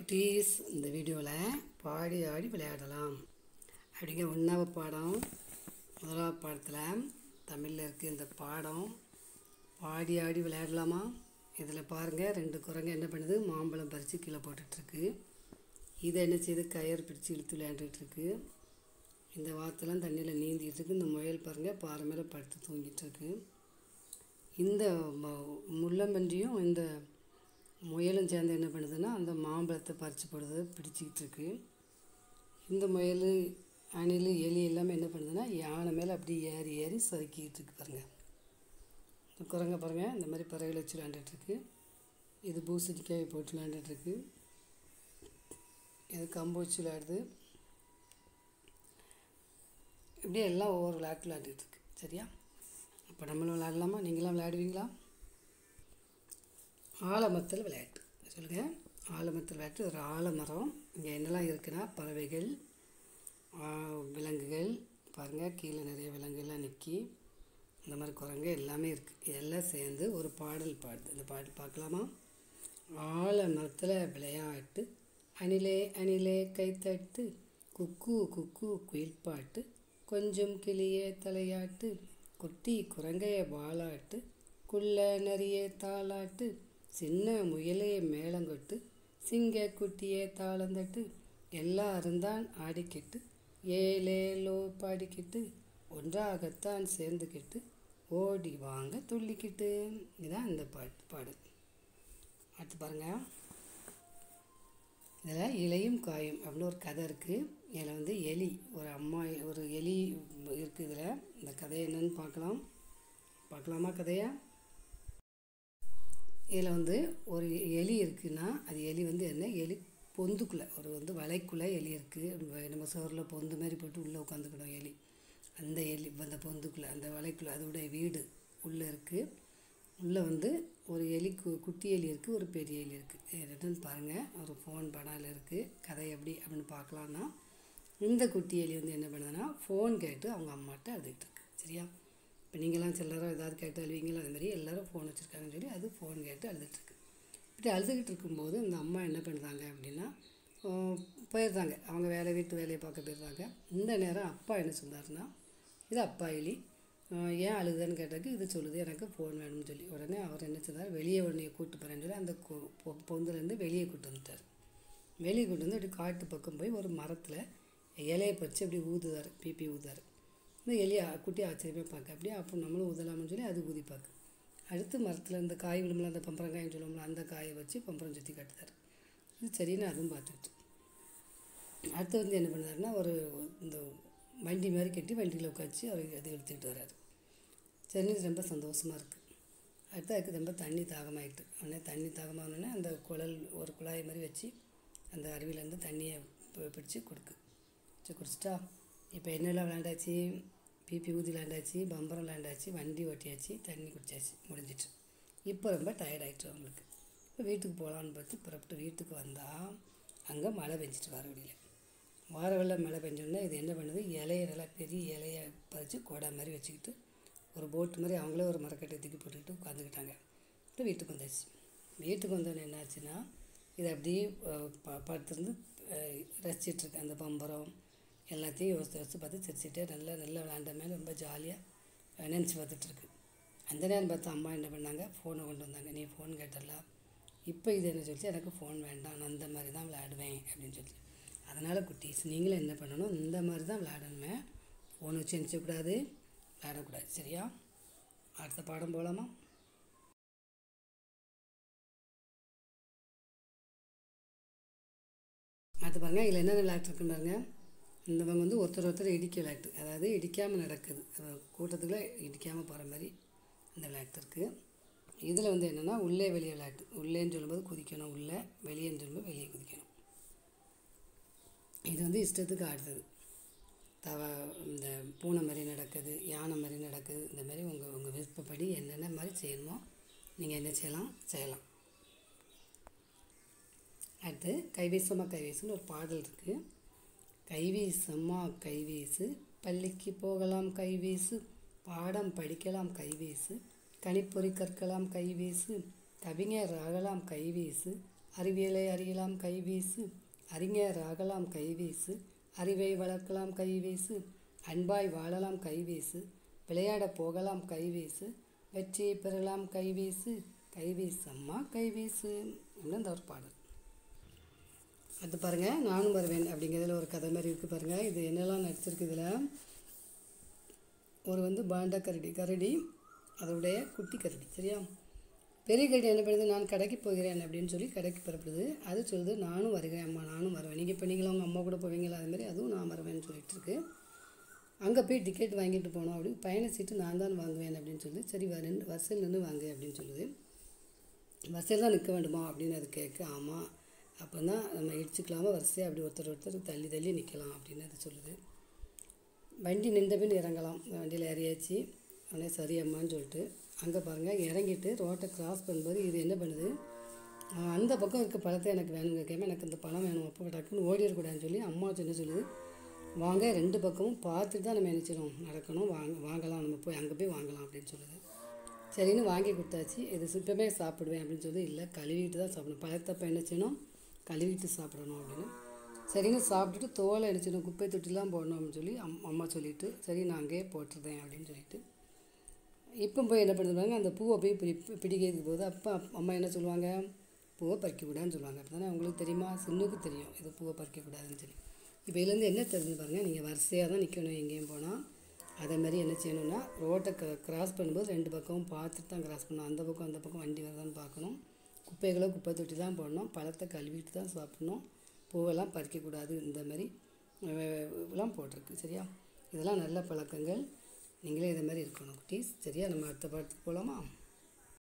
குட்டீஸ் இந்த வீடியோவில் பாடி ஆடி விளையாடலாம் அப்படிங்கிற ஒன்றாவது பாடம் முதலாவது பாடத்தில் தமிழில் இருக்குது இந்த பாடம் பாடி ஆடி விளையாடலாமா இதில் பாருங்கள் ரெண்டு குரங்கு என்ன பண்ணுது மாம்பழம் பறித்து கீழே போட்டுட்ருக்கு இதை என்ன செய்யுது கயிறு பிடிச்சி இழுத்து விளையாண்டுட்டுருக்கு இந்த வாத்தெல்லாம் தண்ணியில் நீந்திட்டு இருக்கு இந்த முயல் பாருங்கள் பாறை மேலே படுத்து தூங்கிட்டு இருக்கு இந்த ம- முள்ளம்பன்றியும் இந்த முயலும் சேர்ந்து என்ன பண்ணுதுன்னா அந்த மாம்பழத்தை பறித்து போடுறது பிடிச்சிக்கிட்டு இருக்கு இந்த முயல் அணில் எலி எல்லாமே என்ன பண்ணுதுன்னா யானை மேலே அப்படி ஏறி ஏறி சறுக்கிக்கிட்டு இருக்கு பாருங்கள் இந்த குரங்க பாருங்கள் இந்த மாதிரி பறவைகளை வச்சு விளையாண்டுட்டுருக்கு இது பூசணிக்காயை போட்டு விளையாண்டுட்டுருக்கு இது கம்பு வச்சு விளையாடுது இப்படியே எல்லாம் ஒவ்வொரு விளையாட்டு விளையாண்டுட்டு இருக்கு சரியா அப்போ நம்மளும் விளையாடலாமா நீங்களாம் விளையாடுவீங்களா ஆலமரத்தில் விளையாட்டு சொல்லுங்கள் ஆலமரத்தில் விளையாட்டு ஒரு ஆலமரம் இங்கே என்னெல்லாம் இருக்குன்னா பறவைகள் ஆ, விலங்குகள் பாருங்கள் கீழே நிறைய விலங்குகள்லாம் நிற்கி இந்த மாதிரி குரங்கு எல்லாமே இருக்குது எல்லாம் சேர்ந்து ஒரு பாடல் பாடுது இந்த பாடல் பார்க்கலாமா ஆலமரத்தில் விளையாட்டு அணிலே அணிலே கைத்தட்டு குக்கு குக்கு குயில் பாட்டு கொஞ்சம் கிளியே தலையாட்டு குட்டி குரங்கைய வாலாட்டு குள்ள நரிய தாளாட்டு சின்ன முயலே மேளங்கொட்டு சிங்க குட்டியே தாளந்தட்டு எல்லாரும் தான் ஆடிக்கிட்டு ஏலேலோ பாடிக்கிட்டு ஒன்றாகத்தான் சேர்ந்துக்கிட்டு ஓடி வாங்க துள்ளிக்கிட்டு இதுதான் இந்த பாட்டு பாடல் அடுத்து பாருங்கள் இதில் இலையும் காயும் அப்படின்னு ஒரு கதை இருக்குது இதில் வந்து எலி ஒரு அம்மா ஒரு எலி இருக்குது இதில் இந்த கதை என்னன்னு பார்க்கலாம் பார்க்கலாமா கதையா இதில் வந்து ஒரு எலி இருக்குன்னா அது எலி வந்து என்ன எலி பொந்துக்குள்ளே ஒரு வந்து வலைக்குள்ளே எலி இருக்குது நம்ம சோறில் பொந்து மாதிரி போட்டு உள்ளே உட்காந்துக்கிடும் எலி அந்த எலி அந்த பொந்துக்குள்ளே அந்த வலைக்குள்ளே அதோடைய வீடு உள்ளே இருக்குது உள்ளே வந்து ஒரு எலி கு குட்டி எலி இருக்குது ஒரு பெரிய எலி இருக்குது ரெண்டும் பாருங்கள் ஒரு ஃபோன் படம் இருக்குது கதை எப்படி அப்படின்னு பார்க்கலான்னா இந்த குட்டி எலி வந்து என்ன பண்ணுதுன்னா ஃபோன் கேட்டு அவங்க அம்மாட்ட அழுதுகிட்டு இருக்கு சரியா இப்போ நீங்களாம் சில்லறோ ஏதாவது கேட்டு அழுவீங்களோ அது மாதிரி எல்லோரும் ஃபோன் வச்சுருக்காங்கன்னு சொல்லி அது ஃபோன் கேட்டு அழுதுகிட்ருக்கு இப்படி அழுதுகிட்டு இருக்கும்போது அந்த அம்மா என்ன பண்ணுறாங்க அப்படின்னா ஆஹ், போயிடுறாங்க அவங்க வேலை வீட்டு வேலையை பார்க்க போயிடுறாங்க இந்த நேரம் அப்பா என்ன சொன்னார்னா இது அப்பா எலி ஆஹ், ஏன் அழுதுன்னு கேட்டதுக்கு இது சொல்லுது எனக்கு ஃபோன் வேணும்னு சொல்லி உடனே அவர் என்ன சொன்னார் வெளியே உடனே கூப்பிட்டு போகிறேன்னு சொல்லி அந்த கொ- பொ- பொந்துலேருந்து வெளியே கூப்பிட்டு வந்துட்டார் வெளியே கூட்டு வந்து அப்படி காட்டு பக்கம் போய் ஒரு மரத்தில் இலையை பறித்து அப்படி ஊதுவார் பிபி ஊதுவார் இந்த எலி ஆ- குட்டி ஆச்சரியமாக பார்க்க அப்படியே அப்போ நம்மளும் ஊதலாம்னு சொல்லி அது ஊதி பார்க்க அடுத்து மரத்தில் இந்த காய் விழும்பல அந்த பம்பரங்காய்னு சொல்லுவோம்ல அந்த காயை வச்சு பம்பரம் சுற்றி காட்டுதார் இது சரின்னு அதுவும் பார்த்துட்டு அடுத்து வந்து என்ன பண்ணாருன்னா ஒரு இந்த வண்டி மாதிரி கட்டி வண்டியில் உட்காந்து அவர் அதை எடுத்துக்கிட்டு வர்றாரு சரின்னு இது ரொம்ப சந்தோஷமாக இருக்குது அடுத்து அதுக்கு ரொம்ப தண்ணி தாகமாயிட்டு உடனே தண்ணி தாகமானோடனே அந்த குழல் ஒரு குழாய் மாதிரி வச்சு அந்த அருவியிலேருந்து தண்ணியை பி- பிடிச்சி கொடுக்கு வச்சு குடிச்சிட்டா இப்போ என்னெல்லாம் விளாண்டாச்சு பிபி ஊதி விளாண்டாச்சு பம்பரம் விளாண்டாச்சு வண்டி ஓட்டியாச்சு தண்ணி குடிச்சாச்சு முடிஞ்சிட்டு இப்போ ரொம்ப டயர்ட் ஆயிட்டு அவங்களுக்கு இப்போ வீட்டுக்கு போகலான்னு பார்த்து புறப்பட்டு வீட்டுக்கு வந்தால் அங்கே மழை பெஞ்சிட்டு வர வழியில் வார வெள்ளம் மழை பெஞ்சோடனே இது என்ன பண்ணுது இலைய நல்லா பெரிய இலைய பறித்து கோடா மாதிரி வச்சுக்கிட்டு ஒரு போட்டு மாதிரி அவங்களே ஒரு மரக்கட்டை தூக்கி போட்டுக்கிட்டு உட்காந்துக்கிட்டாங்க இப்போ வீட்டுக்கு வந்தாச்சு வீட்டுக்கு வந்தோடனே என்னாச்சுன்னா இது அப்படியே அஹ், ப படுத்திருந்து அஹ், ரசிச்சிட்ருக்கு அந்த பம்பரம் எல்லாத்தையும் யோசித்து யோசித்து பார்த்து சிரிச்சிட்டே நல்லா நல்லா விளாண்ட மேலே ரொம்ப ஜாலியாக நினச்சி பார்த்துட்ருக்கு அந்த நேரம் பார்த்து அம்மா என்ன பண்ணாங்க ஃபோனை கொண்டு வந்தாங்க நீ ஃபோன் கேட்டல இப்போ இது என்ன சொல்லிச்சு எனக்கு ஃபோன் வேண்டாம் நான் அந்த மாதிரி தான் விளையாடுவேன் அப்படின்னு சொல்லி அதனால் குட்டீஸ் நீங்களும் என்ன பண்ணணும் இந்த மாதிரி தான் விளையாடணுமே ஃபோன் வச்சு நினச்சக்கூடாது விளையாடக்கூடாது சரியா அடுத்த பாடம் போகலாமா அடுத்து பாருங்கள் இதில் என்னென்ன விளையாட்டு இருக்குன்னு பாருங்க இந்தவங்க வந்து ஒருத்தர் ஒருத்தர் இடிக்க விளையாட்டு அதாவது இடிக்காமல் நடக்குது அஹ் கூட்டத்துக்குள்ளே இடிக்காமல் போகிற மாதிரி இந்த விளையாட்டு இருக்குது இதில் வந்து என்னென்னா உள்ளே வெளியே விளையாட்டு உள்ளேன்னு சொல்லும்போது குதிக்கணும் உள்ளே வெளியேன்னு சொல்லும்போது வெளியே குதிக்கணும் இது வந்து இஷ்டத்துக்கு ஆடுறது தவ இந்த பூனை மாதிரி நடக்குது யானை மாதிரி நடக்குது இந்த மாதிரி உங்கள் உங்கள் விருப்பப்படி என்னென்ன மாதிரி செய்யணுமோ நீங்கள் என்ன செய்யலாம் செய்யலாம் அடுத்து கைவீசமா கைவீசுன்னு ஒரு பாடல் இருக்குது கைவீசம்மா கைவீசு பள்ளிக்கு போகலாம் கைவீசு பாடம் படிக்கலாம் கைவீசு கணிப்பொறி கற்கலாம் கைவீசு கவிஞர் ஆகலாம் கைவீசு அறிவியலை அறியலாம் கைவீசு அறிஞர் ஆகலாம் கைவீசு அறிவை வளர்க்கலாம் கைவீசு அன்பாய் வாழலாம் கைவீசு விளையாடப் போகலாம் கைவீசு வெற்றியை பெறலாம் கைவீசு கைவீசு அம்மா கைவீசு அப்படின்னு அந்த ஒரு பாடல் அடுத்து பாருங்கள் நானும் வருவேன் அப்படிங்கிறதுல ஒரு கதை மாதிரி இருக்குது பாருங்கள் இது என்னெல்லாம் நடிச்சிருக்கு இதில் ஒரு வந்து பாண்டா கரடி கரடி அதோடைய குட்டி கரடி சரியா பெரிய கரடி என்ன பண்ணுது நான் கடைக்கு போகிறேன் அப்படின்னு சொல்லி கடைக்கு புறப்படுது அது சொல்லுது நானும் வருகிறேன் அம்மா நானும் வருவேன் நீங்கள் இப்போ நீங்களும் உங்கள் அம்மா கூட போவீங்களா அது மாதிரி அதுவும் நான் வருவேன்னு சொல்லிட்டு இருக்கு அங்கே போய் டிக்கெட் வாங்கிட்டு போனோம் அப்படின்னு பயண சீட்டு நான் தான் வாங்குவேன் அப்படின்னு சொல்லி சரி வர வரிசையில் நின்று வாங்கு அப்படின்னு சொல்லுது வரிசையில் தான் நிற்க வேண்டுமா அப்படின்னு அது கேட்க ஆமாம் அப்போ தான் நம்ம இடிச்சுக்கலாமா வரிசையாக அப்படி ஒருத்தர் ஒருத்தர் தள்ளி தள்ளி நிற்கலாம் அப்படின்னு அது சொல்லுது வண்டி நின்ற பின் இறங்கலாம் வண்டியில் ஏறியாச்சு உடனே சரி அம்மான்னு சொல்லிட்டு அங்கே பாருங்கள் இறங்கிட்டு ரோட்டை கிராஸ் பண்ணும்போது இது என்ன பண்ணுது ஆஹ் அந்த பக்கம் இருக்க பழத்தை எனக்கு வேணுங்க கேட்காம எனக்கு இந்த பழம் வேணும் அப்போ டக்குன்னு ஓடிடக்கூடாதுன்னு சொல்லி அம்மா என்ன சொல்லுது வாங்க ரெண்டு பக்கமும் பார்த்துட்டு தான் நம்ம நினச்சிடும் நடக்கணும் வாங்க வாங்கலாம் நம்ம போய் அங்கே போய் வாங்கலாம் அப்படின்னு சொல்லுது சரின்னு வாங்கி கொடுத்தாச்சு இது சுத்தமே சாப்பிடுவேன் அப்படின்னு சொல்லி இல்லை கழுவிட்டு தான் சாப்பிடணும் பழத்தப்ப என்ன செய்யணும் கழுவிட்டு சாப்பிடணும் அப்படின்னு சரின்னு சாப்பிட்டுட்டு தோலை என்ன செய்யணும் குப்பை தொட்டிலாம் போடணும் அப்படின்னு சொல்லி அம் அம்மா சொல்லிட்டு சரி நான் அங்கேயே போட்டுருந்தேன் அப்படின்னு சொல்லிட்டு இப்போ போய் என்ன பண்ணுவாங்க அந்த பூவை போய் பிடி பிடிக்கிறதுக்கு போது அப்போ அம்மா என்ன சொல்லுவாங்க பூவை பறிக்கக்கூடாதுன்னு சொல்லுவாங்க அப்போ தானே உங்களுக்கு தெரியுமா சின்னுக்கு தெரியும் இது பூவை பறிக்கக்கூடாதுன்னு சொல்லி இப்போ இதுலேருந்து என்ன தெரிஞ்சு பாருங்கள் நீங்கள் வரிசையாக தான் நிற்கணும் எங்கேயும் போனால் அதே மாதிரி என்ன செய்யணும்னா ரோட்டை க கிராஸ் பண்ணும்போது ரெண்டு பக்கமும் பார்த்துட்டு தான் கிராஸ் பண்ணணும் அந்த பக்கம் அந்த பக்கம் வண்டி வருதான்னு பார்க்கணும் குப்பைகளை குப்பை தொட்டி தான் போடணும் பழத்தை கழுவிட்டு தான் சாப்பிடணும் பூவெல்லாம் பறிக்கக்கூடாது இந்த மாதிரி அஹ், எல்லாம் போட்டிருக்கு சரியா இதெல்லாம் நல்ல பழக்கங்கள் நீங்களே இதை மாதிரி இருக்கணும் குட்டீஸ் சரியா நம்ம அடுத்த பாடத்துக்கு போகலாமா